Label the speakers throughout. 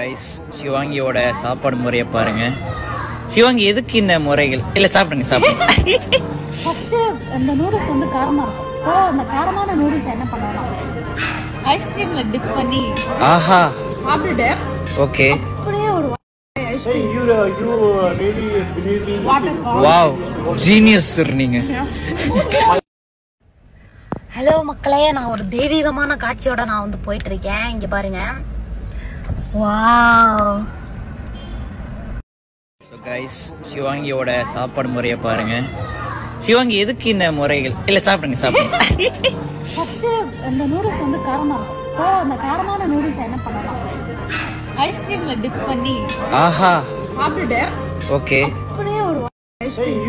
Speaker 1: guys சிவாங்கியோட சாப்பாடு முறையை பாருங்க சிவாங்கி எதுக்கு இந்த முறைகள் இல்ல சாப்பிடுங்க சாப்பிடுங்க
Speaker 2: ஃபர்ஸ்ட் இந்த நூடுல்ஸ் வந்து காரமா இருக்கும் ஸோ அந்த காரமான நூடுல்ஸ் என்ன பண்ணலாம் ஐஸ்கிரீம்ல டிப் பண்ணி
Speaker 1: ஆஹா
Speaker 2: சாப்பிட்டுட்டு
Speaker 1: ஓகே
Speaker 2: அப்படியே ஒரு
Speaker 1: வாவ் ஜீனியஸ் நீங்க
Speaker 2: ஹலோ மக்களே நான் ஒரு தெய்வீகமான காட்சியோட நான் வந்து போயிட்டு இருக்கேன் இங்க பாருங்க வாவ்
Speaker 1: ஸோ கைஸ் சிவாங்கியோட சாப்பாடு முறையை பாருங்க சிவாங்கி எதுக்கு இந்த முறைகள் இல்ல சாப்பிடுங்க சாப்பிடுங்க
Speaker 2: ஃபர்ஸ்ட் இந்த நூடுல்ஸ் வந்து காரமா இருக்கும் ஸோ அந்த காரமான நூடுல்ஸ் என்ன பண்ணலாம் ஐஸ்கிரீம்ல டிப் பண்ணி
Speaker 1: ஆஹா
Speaker 2: சாப்பிட்டுட்டு
Speaker 1: ஓகே
Speaker 2: அப்படியே ஒரு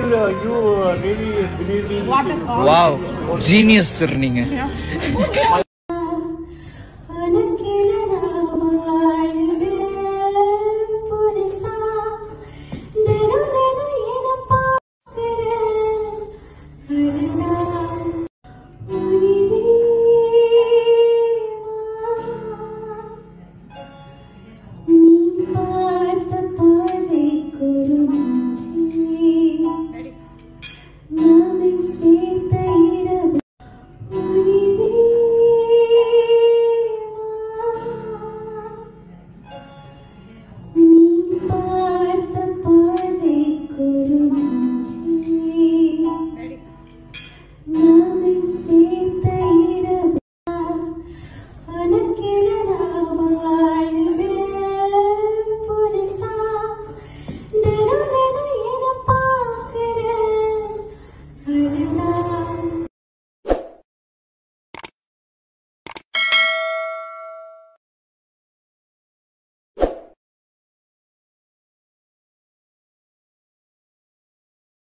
Speaker 1: வாவ் ஜீனியஸ் நீங்க